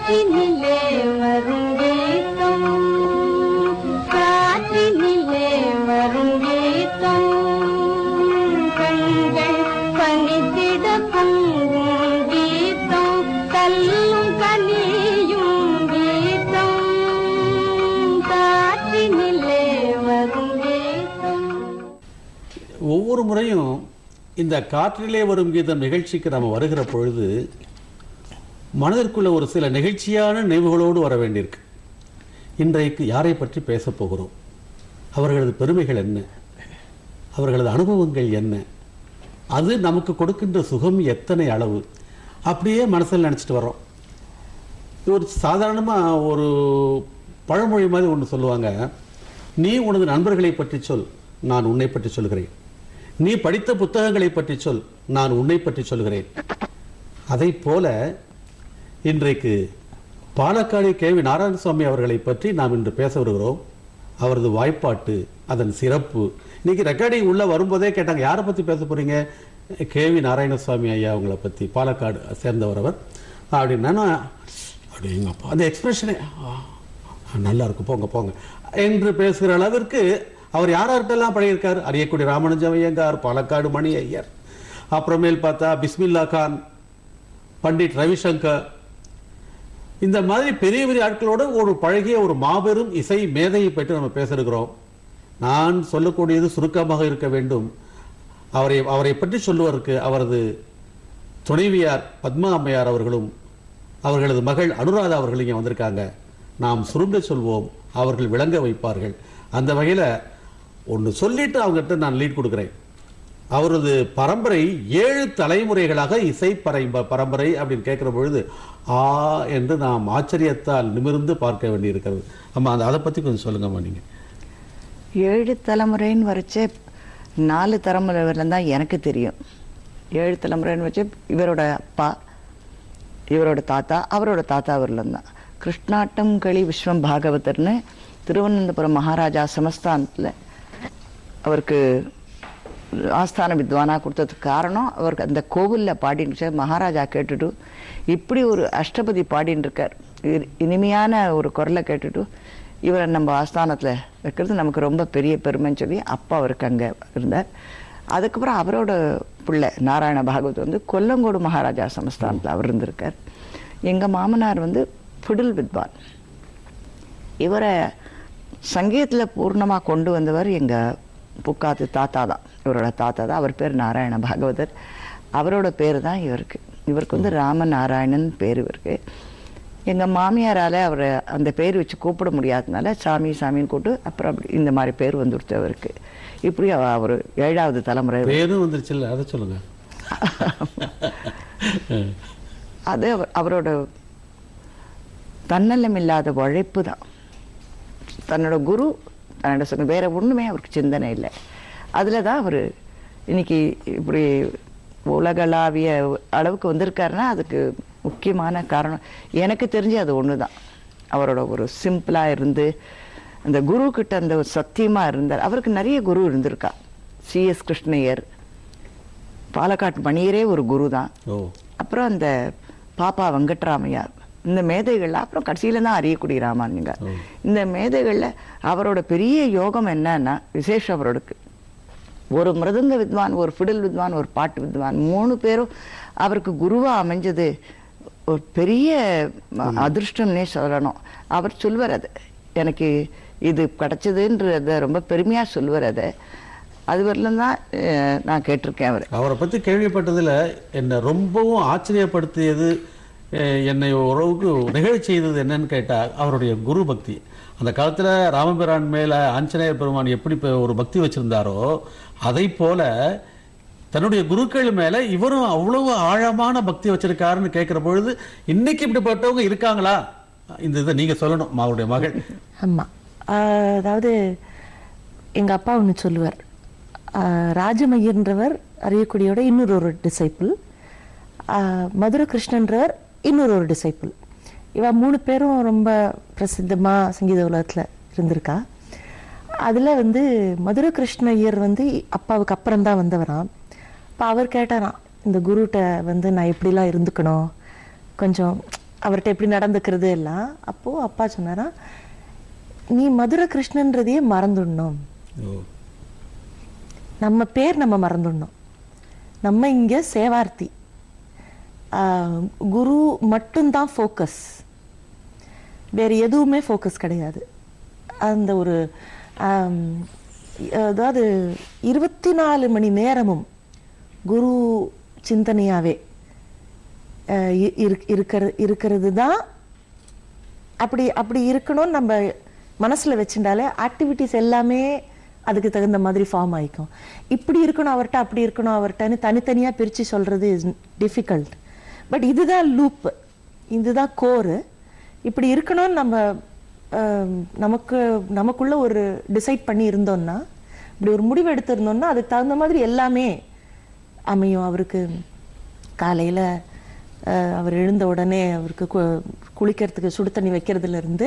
காற்றினிலே வரும் கீதம் காற்றினிலே வரும் கீதம் கண்கள் பனித்திட பொங்கும் கீதம் கல்லும் கனியும் கீதம் காற்றினிலே வரும் கீதம் ஒவ்வொரு முறையும் இந்த காற்றிலே வரும் கீதம் நிகழ்ச்சிக்கு நம்ம வருகிற பொழுது மனதிற்குள்ள ஒரு சில நெகிழ்ச்சியான நினைவுகளோடு வர வேண்டியிருக்கு இன்றைக்கு யாரை பற்றி பேசப் போகிறோம் அவர்களது பெருமைகள் என்ன அவர்களது அனுபவங்கள் என்ன அது நமக்கு கொடுக்கின்ற சுகம் எத்தனை அளவு அப்படியே மனசில் நினச்சிட்டு வர்றோம் இது ஒரு சாதாரணமாக ஒரு பழமொழி மாதிரி ஒன்று சொல்லுவாங்க நீ உனது நண்பர்களை பற்றி சொல் நான் உன்னை பற்றி சொல்கிறேன் நீ படித்த புத்தகங்களை பற்றி சொல் நான் உன்னை பற்றி சொல்கிறேன் அதை போல இன்றைக்கு பாலக்காடு கே வி நாராயணசுவாமி அவர்களை பற்றி நாம் இன்று பேச வருகிறோம் அவரது வாய்ப்பாட்டு அதன் சிறப்பு இன்னைக்கு ரெக்கார்டிங் உள்ள வரும்போதே கேட்டாங்க யாரை பத்தி பேச போறீங்க கே வி நாராயணசுவாமி ஐயா அவங்கள பத்தி பாலக்காடு சேர்ந்தவர் அவர் அப்படின்னா அப்படிங்கப்பா அந்த எக்ஸ்பிரஷனே நல்லா இருக்கும் போங்க போங்க என்று பேசுகிற அளவிற்கு அவர் யார் யார்கிட்டலாம் பழகியிருக்கார் அரியக்குடி ராமானுஜம் ஐயங்கார் பாலக்காடு மணி ஐயர் அப்புறமேல் பார்த்தா பிஸ்மில்லா கான் பண்டிட் ரவிசங்கர் இந்த மாதிரி பெரிய பெரிய ஆட்களோட ஒரு பழகிய ஒரு மாபெரும் இசை மேதையை பற்றி நம்ம பேச இருக்கிறோம் நான் சொல்லக்கூடியது சுருக்கமாக இருக்க வேண்டும் அவரை அவரை பற்றி சொல்லுவதற்கு அவரது துணைவியார் பத்மா அம்மையார் அவர்களும் அவர்களது மகள் அனுராதா அவர்களும் இங்கே வந்திருக்காங்க நாம் சுருங்க சொல்வோம் அவர்கள் விளங்க வைப்பார்கள் அந்த வகையில் ஒன்று சொல்லிட்டு அவங்ககிட்ட நான் லீட் கொடுக்குறேன் அவரது பரம்பரை ஏழு தலைமுறைகளாக இசை பரம்ப பரம்பரை அப்படின்னு கேட்குற பொழுது ஆ என்று நாம் ஆச்சரியத்தால் நிமிர்ந்து பார்க்க வேண்டியிருக்கிறது ஆமாம் அந்த அதை பற்றி கொஞ்சம் சொல்லுங்கம்மா நீங்கள் ஏழு தலைமுறைன்னு வரைச்சே நாலு தலைமுறை வரலாம் தான் எனக்கு தெரியும் ஏழு தலைமுறைன்னு வச்சு இவரோட அப்பா இவரோட தாத்தா அவரோட தாத்தா வரலாம் தான் கிருஷ்ணாட்டம் களி விஸ்வம் பாகவதர்னு திருவனந்தபுரம் மகாராஜா சமஸ்தானத்தில் அவருக்கு ஆஸ்தான வித்வானா கொடுத்ததுக்கு காரணம் அவருக்கு அந்த கோவிலில் பாடின்னு மகாராஜா கேட்டுட்டு இப்படி ஒரு அஷ்டபதி பாடின்னு இருக்கார் இ- இனிமையான ஒரு குரலை கேட்டுட்டு இவரை நம்ம ஆஸ்தானத்தில் வைக்கிறது நமக்கு ரொம்ப பெரிய பெருமைன்னு சொல்லி அப்பா அவருக்கு அங்கே இருந்தார் அதுக்கப்புறம் அவரோட பிள்ளை நாராயண பாகவத் வந்து கொல்லங்கோடு மகாராஜா சமஸ்தானத்தில் அவர் இருந்திருக்கார் எங்கள் மாமனார் வந்து ஃபிடில் வித்வான் இவரை சங்கீதத்தில் பூர்ணமாக கொண்டு வந்தவர் எங்கள் புக்காத்து தாத்தா தான் இவரோட தாத்தா தான் அவர் பேர் நாராயண பாகவதர் அவரோட பேர் தான் இவருக்கு இவருக்கு வந்து ராம நாராயணன் பேர் இவருக்கு எங்கள் மாமியாரால் அவரை அந்த பேர் வச்சு கூப்பிட முடியாதனால சாமி சாமின்னு கூப்பிட்டு அப்புறம் அப்படி இந்த மாதிரி பேர் வந்துடுத்து அவருக்கு இப்படி அவ- அவர் ஏழாவது தலைமுறை பேரும் வந்துருச்சுல்ல அதை சொல்லுங்க அது அவர் அவரோட தன்னலம் இல்லாத உழைப்பு தான் தன்னோட குரு தன்னோட சொன்ன வேற ஒண்ணுமே அவருக்கு சிந்தனை இல்லை அதில் தான் அவர் இன்னைக்கு இப்படி உலகளாவிய அளவுக்கு வந்திருக்காருன்னா அதுக்கு முக்கியமான காரணம் எனக்கு தெரிஞ்சு அது ஒன்று தான் அவரோட ஒரு சிம்பிளாக இருந்து அந்த குரு கிட்ட அந்த ஒரு சத்தியமாக இருந்தார் அவருக்கு நிறைய குரு இருந்திருக்கா சிஎஸ் கிருஷ்ணய்யர் பாலக்காட்டு மணியரே ஒரு குரு தான் ஓ அப்புறம் அந்த பாப்பா வெங்கட்ராமையார் இந்த மேதைகள்ல அப்புறம் கடைசியில தான் அறியக்கூடிய ராமானுஜங்க இந்த மேதைகள்ல அவரோட பெரிய யோகம் என்னன்னா விசேஷம் அவரோடக்கு ஒரு மிருதங்க வித்வான் ஒரு ஃபிடில் வித்வான் ஒரு பாட்டு வித்வான் மூணு பேரும் அவருக்கு குருவா அமைஞ்சது ஒரு பெரிய அதிர்ஷ்டம்னே சொல்லணும் அவர் சொல்வார் அது எனக்கு இது கிடைச்சதுன்றத ரொம்ப பெருமையா சொல்லுவார் அதை அது வரலும் தான் அஹ், நான் கேட்டிருக்கேன் அவர் அவரை பற்றி கேள்விப்பட்டதில் என்னை ரொம்பவும் ஆச்சரியப்படுத்தியது அஹ், என்னை ஓரளவுக்கு நிகழச் செய்தது என்னன்னு கேட்டால் அவருடைய குரு பக்தி அந்த காலத்தில் ராமபிரான் மேலே ஆஞ்சநேயர் பெருமான் எப்படி இப்ப ஒரு பக்தி வச்சிருந்தாரோ அதை போல தன்னுடைய குருக்கள் மேல இவரும் அவ்வளவு ஆழமான பக்தி வச்சிருக்காருன்னு கேட்கிற பொழுது இன்னைக்கு இப்படிப்பட்டவங்க இருக்காங்களா இந்த இதை நீங்க சொல்லணும் அவருடைய மகள் ஆமாம் அதாவது எங்கள் அப்பா ஒன்று சொல்லுவார் ஆஹ் ராஜமையன்றவர் அறியக்கூடியோட இன்னொரு ஒரு டிசைப்பிள் மதுர கிருஷ்ணன்றவர் இன்னொரு ஒரு டிசைப்பிள் இவ மூணு பேரும் ரொம்ப பிரசித்தமாக சங்கீத உலகத்தில் இருந்திருக்கா அதில் வந்து மதுர கிருஷ்ண ஐயர் வந்து அப்பாவுக்கு அப்புறம் தான் வந்தவராம் அப்போ அவர் கேட்டாராம் இந்த குருட்ட வந்து நான் எப்படிலாம் இருந்துக்கணும் கொஞ்சம் அவர்கிட்ட எப்படி நடந்துக்கிறது எல்லாம் அப்போ அப்பா சொன்னாரா நீ மதுரை கிருஷ்ணன்றதையே மறந்துடணும் ஓ நம்ம பேர் நம்ம மறந்துடணும் நம்ம இங்க சேவார்த்தி ஆஹ், குரு மட்டும்தான் ஃபோக்கஸ் வேற எதுவுமே ஃபோக்கஸ் கிடையாது அந்த ஒரு ஆம், அதாவது இருபத்தி நாலு மணி நேரமும் குரு சிந்தனையாவே அஹ், இ- இருக்- இருக்கிற- இருக்கிறது தான் அப்படி அப்படி இருக்கணும்னு நம்ம மனசுல வச்சுட்டாலே ஆக்டிவிட்டிஸ் எல்லாமே அதுக்கு தகுந்த மாதிரி ஃபார்ம் ஆயிக்கும் இப்படி இருக்கணும் அவர்கிட்ட அப்படி இருக்கணும் அவர்கிட்டன்னு தனித்தனியா பிரிச்சு சொல்றது இஸ் டிஃபிகல்ட் பட் இதுதான் லூப் இதுதான் கோரு இப்படி இருக்கணும்னு நம்ம ஆம், நமக்கு நமக்குள்ள ஒரு டிசைட் பண்ணி இருந்தோம்னா இப்படி ஒரு முடிவு எடுத்திருந்தோம்னா அதுக்கு தகுந்த மாதிரி எல்லாமே அமையும் அவருக்கு காலையில அஹ், அவர் எழுந்த உடனே அவருக்கு கு- குளிக்கிறதுக்கு சுடு தண்ணி வைக்கிறதுல இருந்து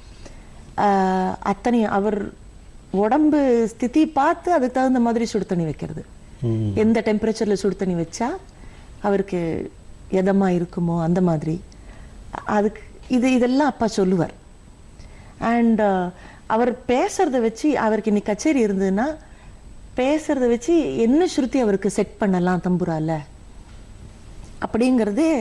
ஆஹ், அத்தனை அவர் உடம்பு ஸ்திதி பார்த்து அதுக்கு தகுந்த மாதிரி சுடு தண்ணி வைக்கிறது ம். எந்த டெம்பரேச்சர்ல சுடு தண்ணி வச்சா அவருக்கு எதமா இருக்குமோ அந்த மாதிரி அதுக்கு இது இதெல்லாம் அப்பா சொல்லுவார் அண்ட் அவர் பேசுறத வச்சு அவருக்கு இன்னைக்கு கச்சேரி இருந்ததுன்னா பேசுறத வச்சு என்ன ஸ்ருதி அவருக்கு செட் பண்ணலாம் தம்புரால அப்படிங்கிறது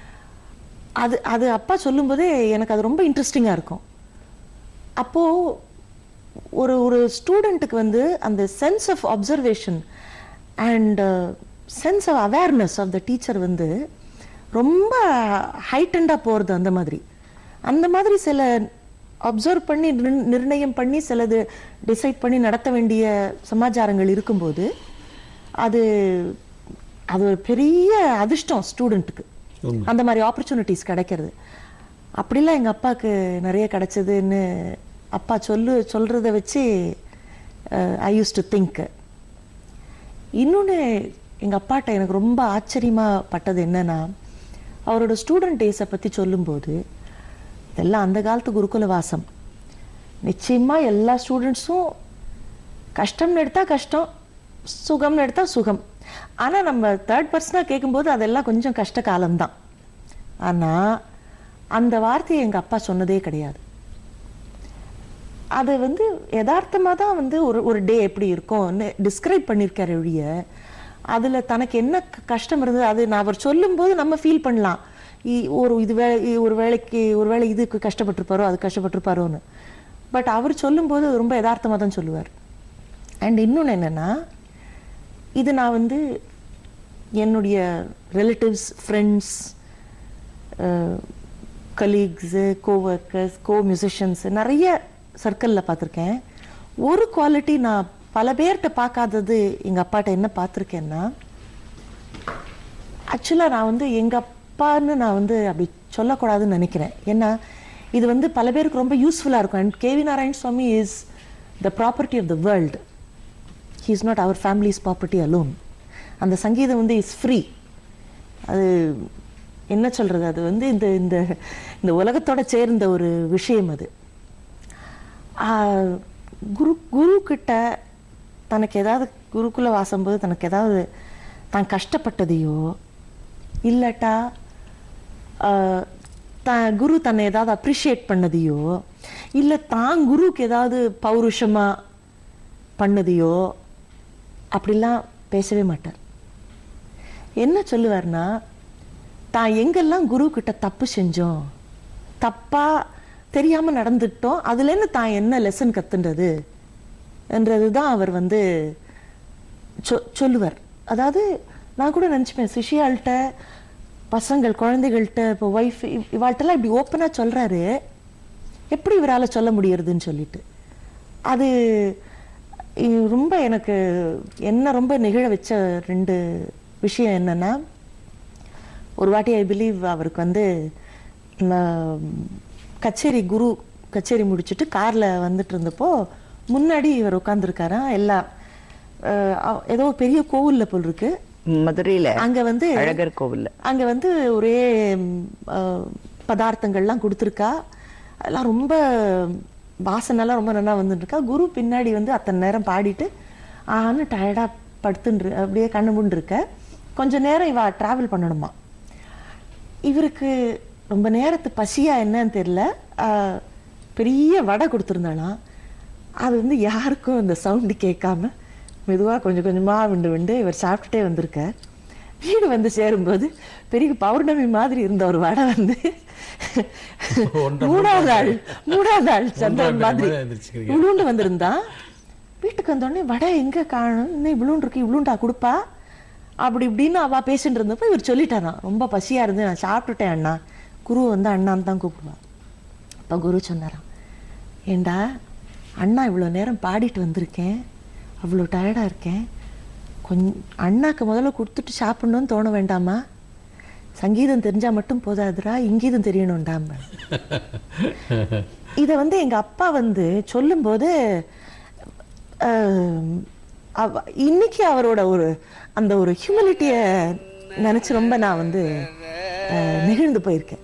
அது அது அப்பா சொல்லும்போதே எனக்கு அது ரொம்ப இன்ட்ரெஸ்டிங்காக இருக்கும் அப்போ ஒரு ஒரு ஸ்டூடெண்ட்டுக்கு வந்து அந்த sense of observation and sense of awareness of the teacher வந்து ரொம்ப ஹைட்டண்டாக போகிறது அந்த மாதிரி அந்த மாதிரி சில அப்சர்வ் பண்ணி நிர்- நிர்ணயம் பண்ணி சிலது டிசைட் பண்ணி நடத்த வேண்டிய சமாச்சாரங்கள் இருக்கும்போது அது அது ஒரு பெரிய அதிர்ஷ்டம் ஸ்டூடெண்ட்டுக்கு உண்மை. அந்த மாதிரி ஆப்பர்ச்சுனிட்டிஸ் கிடைக்கிறது அப்படிலாம் எங்கள் அப்பாவுக்கு நிறைய கிடைச்சதுன்னு அப்பா சொல்லு சொல்கிறத வச்சு ஐ யூஸ் டு திங்க் இன்னொன்று எங்கள் அப்பாட்ட எனக்கு ரொம்ப ஆச்சரியமாக பட்டது என்னன்னா அவரோட ஸ்டூடெண்ட் டேஸை பற்றி சொல்லும்போது இதெல்லாம் அந்த காலத்து குருகுல வாசம் நிச்சயமாக எல்லா ஸ்டூடெண்ட்ஸும் கஷ்டம்னு எடுத்தா கஷ்டம் சுகம்னு எடுத்தா சுகம் ஆனால் நம்ம தேர்ட் பர்சனாக கேட்கும்போது அதெல்லாம் கொஞ்சம் கஷ்ட காலம்தான் ஆனால் அந்த வார்த்தையை எங்கள் அப்பா சொன்னதே கிடையாது அது வந்து யதார்த்தமாக தான் வந்து ஒரு ஒரு டே எப்படி இருக்கும்னு டிஸ்கிரைப் பண்ணியிருக்காரு ஒழிய அதில் தனக்கு என்ன க- கஷ்டம் இருந்தது அது நான் அவர் சொல்லும்போது நம்ம ஃபீல் பண்ணலாம் இ- ஒரு இது வே இ- ஒரு வேலைக்கு ஒரு வேளை இதுக்கு கஷ்டப்பட்டிருப்பாரோ அது கஷ்டப்பட்டிருப்பாரோன்னு பட் அவர் சொல்லும்போது அது ரொம்ப யதார்த்தமாக தான் சொல்லுவார் அண்ட் இன்னொன்று என்னென்னா இது நான் வந்து என்னுடைய relatives friends colleagues coworkers co musicians நிறைய சர்க்கிளில் பார்த்துருக்கேன் ஒரு குவாலிட்டி நான் பல பேர்கிட்ட பார்க்காதது எங்கள் அப்பாட்ட என்ன பார்த்துருக்கேன்னா ஆக்சுவலாக நான் வந்து எங்கள் அப்பான்னு நான் வந்து அப்படி சொல்லக்கூடாதுன்னு நினைக்கிறேன் ஏன்னா இது வந்து பல பேருக்கு ரொம்ப யூஸ்ஃபுல்லாக இருக்கும் and K V Narayan Swamy is the property of the world he is not our family's property alone அந்த சங்கீதம் வந்து இஸ் ஃப்ரீ அது என்ன சொல்றது அது வந்து இந்த இந்த இந்த உலகத்தோட சேர்ந்த ஒரு விஷயம் அது ஆஹ், குரு குரு கிட்ட தனக்கு ஏதாவது குருக்குல வாசம்போது தனக்கு ஏதாவது தான் கஷ்டப்பட்டதையோ இல்லாட்டா ஆஹ், த குரு தன்னை ஏதாவது அப்ரிஷியேட் பண்ணதையோ இல்லை தான் குருவுக்கு ஏதாவது பௌருஷமா பண்ணதையோ அப்படிலாம் பேசவே மாட்டார் என்ன சொல்லுவார்னா தான் எங்கெல்லாம் குரு கிட்ட தப்பு செஞ்சோம் தப்பா தெரியாம நடந்துட்டோம் அதுலேருந்து தான் என்ன லெசன் கத்துன்றது என்றது தான் அவர் வந்து சொ- சொல்லுவார் அதாவது நான் கூட நினச்சிப்பேன் சிஷியாள்கிட்ட பசங்கள் குழந்தைகள்கிட்ட இப்போ ஒய்ஃப் இவாள்கிட்டலாம் இப்படி ஓப்பனாக சொல்றாரு எப்படி இவரால் சொல்ல முடியறதுன்னு சொல்லிட்டு அது இ- ரொம்ப எனக்கு என்ன ரொம்ப நிகழ வச்ச ரெண்டு விஷயம் என்னன்னா ஒரு வாட்டி ஐ பிலீவ் அவருக்கு வந்து நான் கச்சேரி குரு கச்சேரி முடிச்சுட்டு கார்ல வந்துட்டு இருந்தப்போ முன்னாடி இவர் உட்காந்துருக்காராம் எல்லாம் அஹ், அவ- ஏதோ பெரிய கோவில்ல போல் இருக்கு மதுரையில அங்க வந்து அழகர் கோவில்ல அங்க வந்து ஒரே ம், அஹ், பதார்த்தங்கள்லாம் கொடுத்துருக்கா அதெல்லாம் ரொம்ப வாசனைலாம் ரொம்ப நல்லா வந்துட்டு இருக்கா குரு பின்னாடி வந்து அத்தனை நேரம் பாடிட்டு ஆன்னு டயர்டா படுத்துன்னு அப்படியே கண்ணு மூண்டு இருக்க கொஞ்ச நேரம் இவ டிராவல் பண்ணணுமா இவருக்கு ரொம்ப நேரத்து பசியா என்னன்னு தெரியல ஆஹ், பெரிய வடை கொடுத்துருந்தானா அது வந்து யாருக்கும் இந்த சவுண்டு கேட்காம மெதுவா கொஞ்சம் கொஞ்சமா விண்டு விண்டு இவர் சாப்பிட்டுட்டே வந்திருக்கார் வீடு வந்து சேரும்போது பெரிய பௌர்ணமி மாதிரி இருந்த ஒரு வடை வந்து ஒன்றரை மூணாவது ஆள் மூணாவது ஆள் சந்திரன் ஒன்றரை மாதிரி மாதிரி எந்திரிச்சுக்கிறீங்க. இவ்வளோண்டு வந்திருந்தான் வீட்டுக்கு வந்தோடனே வடை எங்க காணும் இன்னும் இவ்வளோண்டு இருக்கு இவ்வளோண்டா கொடுப்பா அப்படி இப்படின்னு அவ பேசிட்டு இருந்தப்ப இவர் சொல்லிட்டாராம் ரொம்ப பசியா இருந்து நான் சாப்பிட்டுட்டேன் அண்ணா குரு வந்து அண்ணான்னு தான் கூப்பிடுவா அப்ப குரு சொன்னாராம் ஏண்டா அண்ணா இவ்வளோ நேரம் பாடிட்டு வந்திருக்கேன் அவ்வளோ டயர்டா இருக்கேன் கொஞ்சம் அண்ணாக்கு முதல்ல கொடுத்துட்டு சாப்பிடணும்னு தோண வேண்டாமா சங்கீதம் தெரிஞ்சா மட்டும் போதாதுடா இங்கீதம் தெரியணும்டாம இதை வந்து எங்க அப்பா வந்து சொல்லும்போது ஆஹ், அவ- இன்னைக்கு அவரோட ஒரு அந்த ஒரு ஹியூமிலிட்டிய நினைச்சு ரொம்ப நான் வந்து ஆஹ், நெகிழ்ந்து போயிருக்கேன்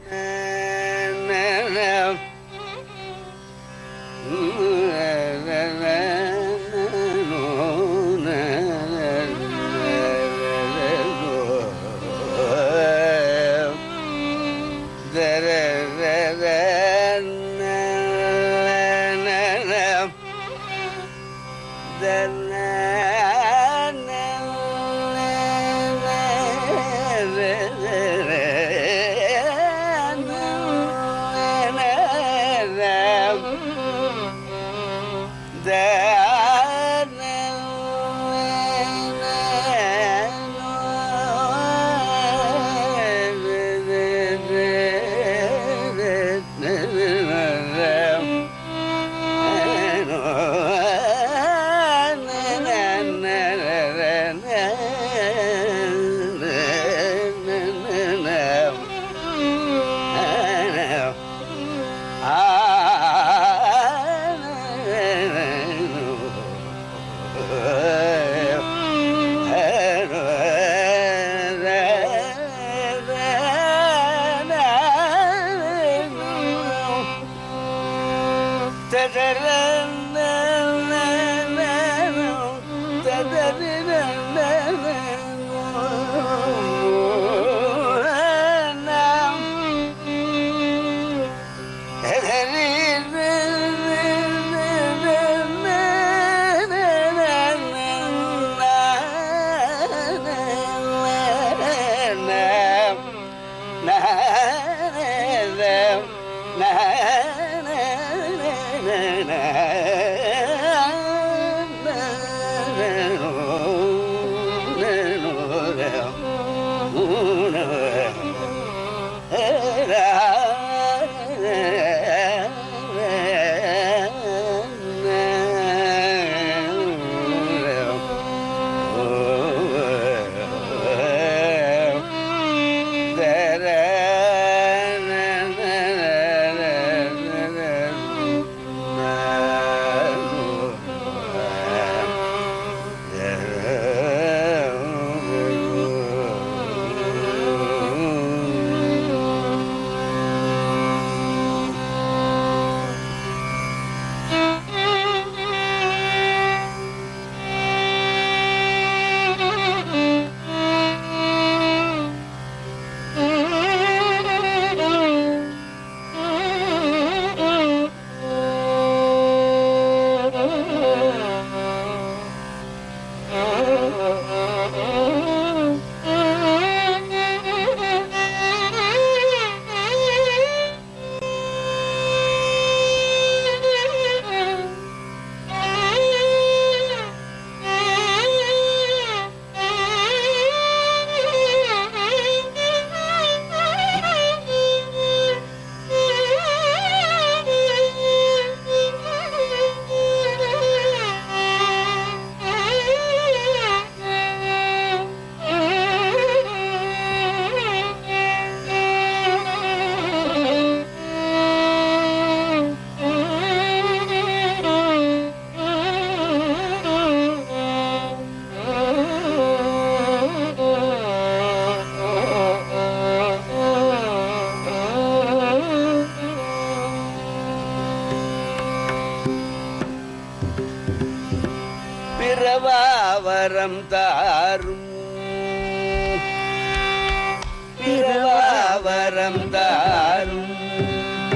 பிறவாவரம் தாரும் பிறவாவரம் தாரும்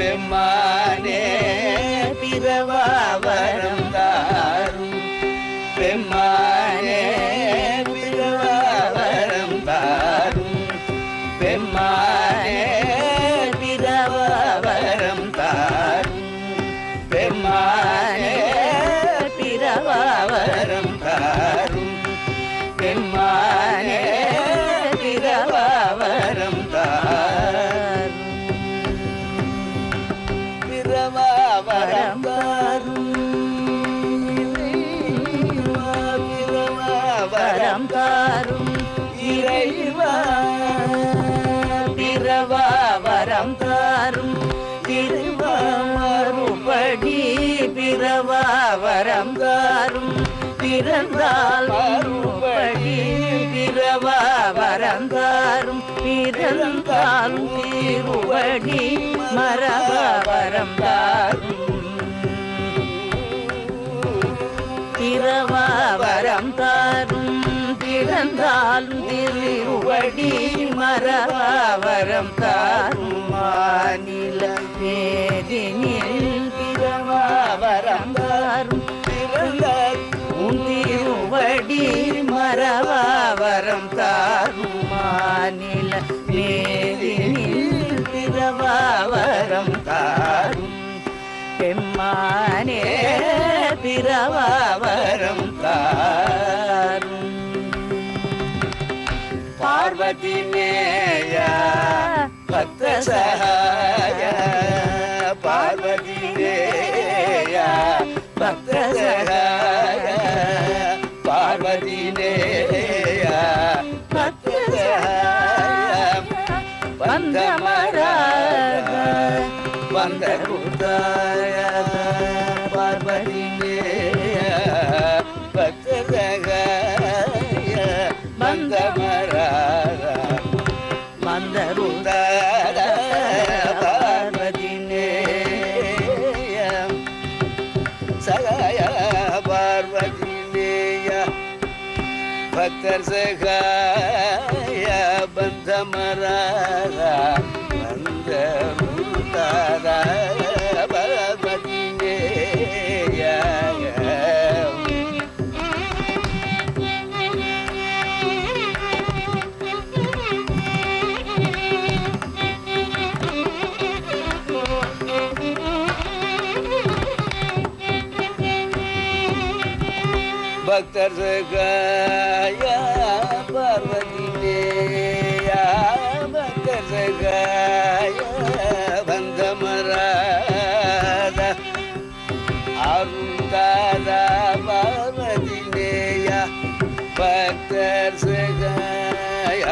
பெம்மானே பிறவாவரம் தாரும் பெம்மானே பிறவாவரம் தாரும் பெம்மானே பிறவாவரம் தாரும் பெம்மானே பிறவாவரம் தாரும் பெம்மானே பிறவாவரம் தாரும் பிறவாவரம் தாரும் பிறவாவரம் தாரும் இறைவா பிறவாவரம் தாரும் திருவாமறுபடி பிறவாவரம் தாரும் பிறந்தால் மறுபடி பிறவாவரம் தாரும் பிறந்தால் திருவடி மரபாவரம் தாரும் திருவாவரம் தாரும் பிறந்தாலும் திருவடி மரவாவரம் தாரும் மாநில மேதினில் பிறவாவரம் தாரும் பிறந்தால் உன் திருவடி மரவாவரம் தாரும் மாநில மேதினில் பிறவாவரம் தாரும் பெம்மானே பிறவாவரம் தாரும் பார்வதி நேய பக்த சகாய பார்வதி நேய பக்த சகாய பார்வதி நேய பக்த சகாய வந்தமராக வந்த குத்தாய பார்வதி நேய பக்த சகாய வந்தமராக மந்தருந்தார பார்வதி நேய சகாய பார்வதி நேய பக்தர் சகாய பந்தமராக வந்தருந்தார பார்வதி நேய பக்தர் சகாய பார்வதி நேயா பக்தர் சகாய பந்தமராத அருந்தாத பார்வதி நேயா பக்தர் சகாய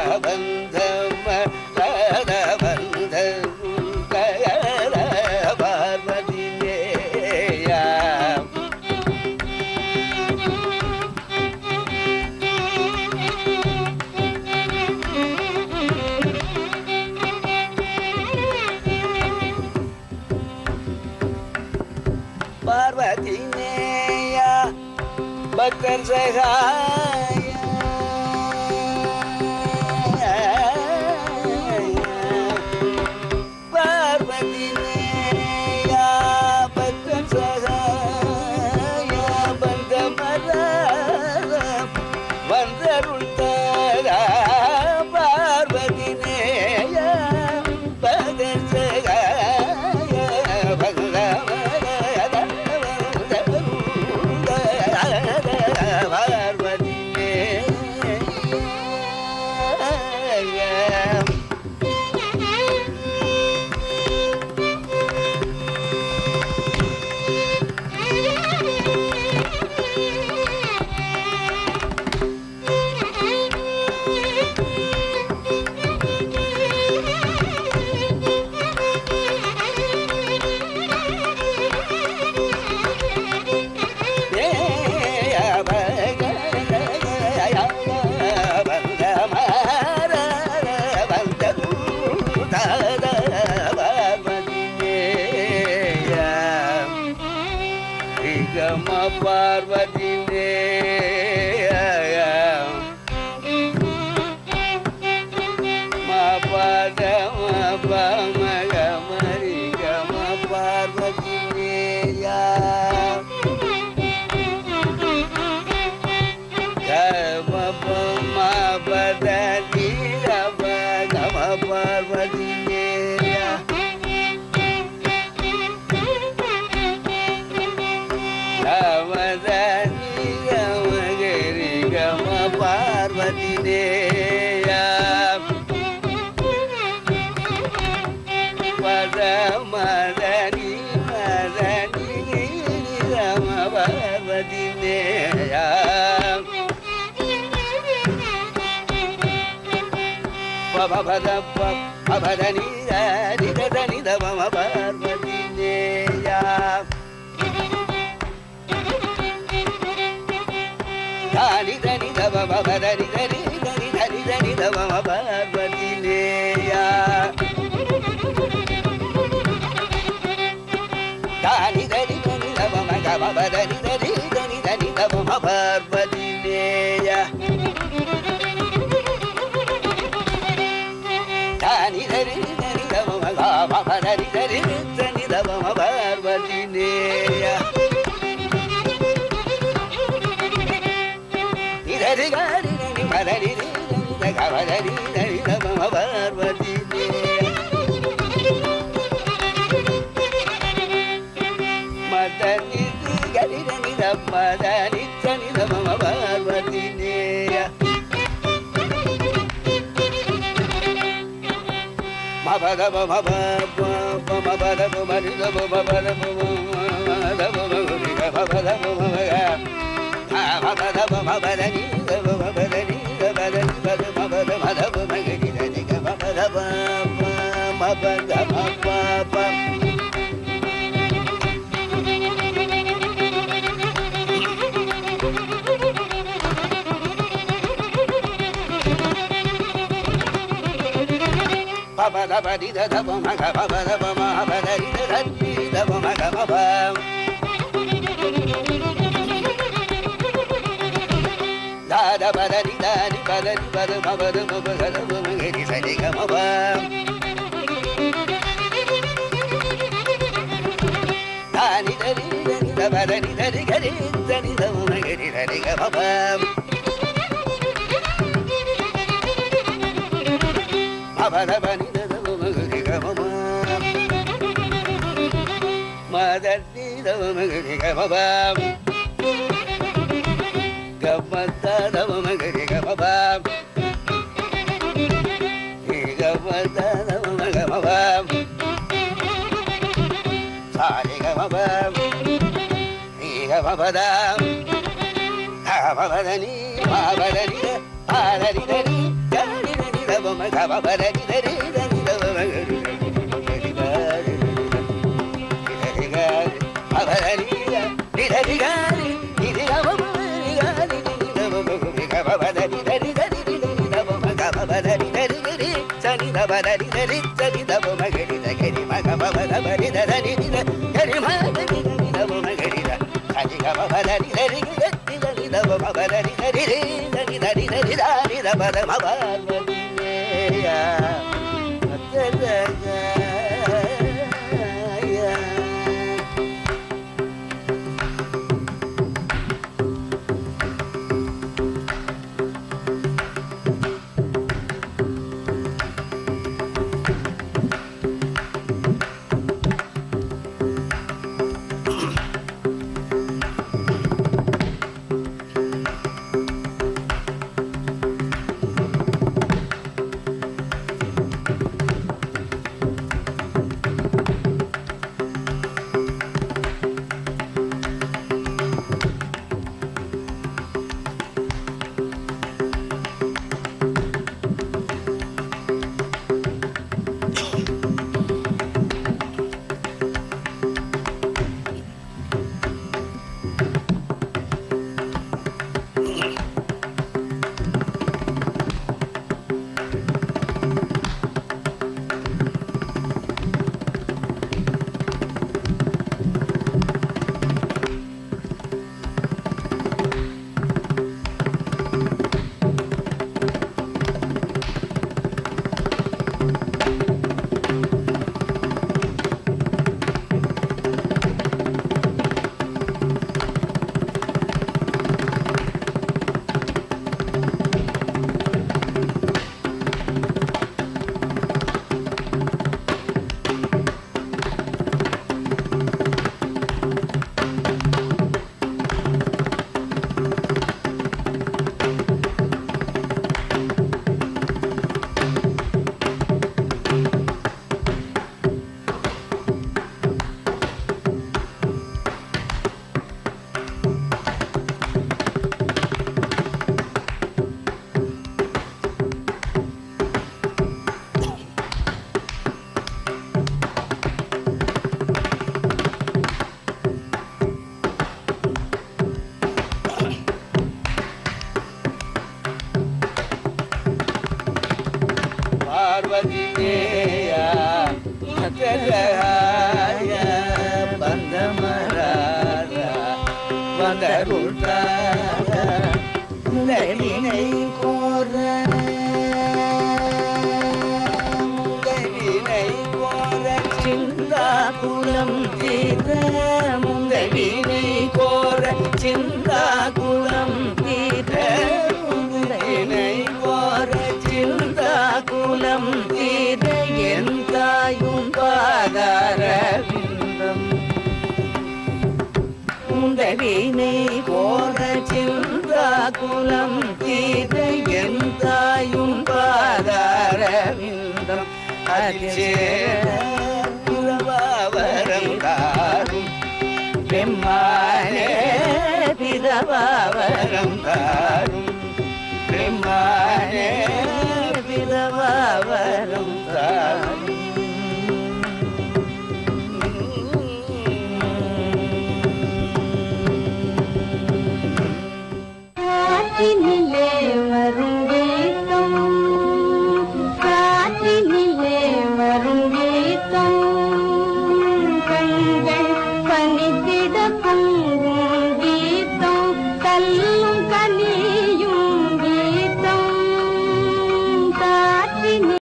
பந்தமராத பந்தருந்தார பார்வதி நேயா பார்வதி நேயா பக்தர் சகாய பார்வதி நேயா பக்தர் சகாய பந்தமர வந்தருள் தாரா பார்வதி நேயா பக்தர் சகாய பார்வதி நேயா பார்வதி மா பத ம ப ம க ம ரி க மத மதனி மதனி ரம பார்வதி நேயா பபத பபதனி நிதனி தம பார்வதி நேயா தானி தனி தம பபதனி தனி தனி தனி தனி தம பார்வதி நேயா தானி தனி தனி தம கம பதனி தனி தனி தனி தம பார்வதி நேயா தானி தனி தனி தம கம பதனி தனி தனி தம பார்வதி நேயா நிதரி காரி நனி மதரி நனி கமதரி நனி தம பார்வதி நேயா மதனி கரி நனி மதனி தனி தம பார்வதி நேயா மபத மப மபத மரித மபத மபத மபத மபத மபத நீ மபத நீ மபத மபத மபத மபத மகரி நி மபத மபத மபத பபத படித தப மக பபத பம பதரி தத்தி தப மக பப தாத பதரி தாரி பதரி பத மபத மபத மகரி சரி கமப தானி தரி தரி தபதரி தரி கரி தரி தப மகரி சரி கமப மபதபனி தபமகரி கமப மதத்தி தபமகரி கமப கமத்த தபமகரி கமப கமத்த தபமகமப சாரி கமப கமபத கமபதனி மாபதனி ஆதரி தரி கரி தரி தபம கமபதரி தரி தரி தபமகரி கரி பாரி நிதரி காரி அவதரி நிதரி காரி நிதி கமபதரி காரி நிதி தபமகரி கமபதரி தரி தரி நிதரி தபம கமபதரி தரி கரி சனி தபதரி தரி சனி தபமகரி தகரி மகமபதரி தரி நித கரி மகரி தரி தபமகரி சனி கமபதரி தரி கரி தரி தபமபதரி தரி தரி தரி தரி தரி தபத மபார்வதி நேயா அத்ததகாயா முந்தவினை கோர முந்தவினை கோர சிந்தா குலம் தீர முந்தவினை கோர சிந்தா குலம் தீர முந்தவினை கோர சிந்தா குலம் தீர என் தாயும் பாதார விந்தம் முந்தவினை கோர சிந்தா குலம் தீர என் தாயும் பாதார விந்தம் அதிசேர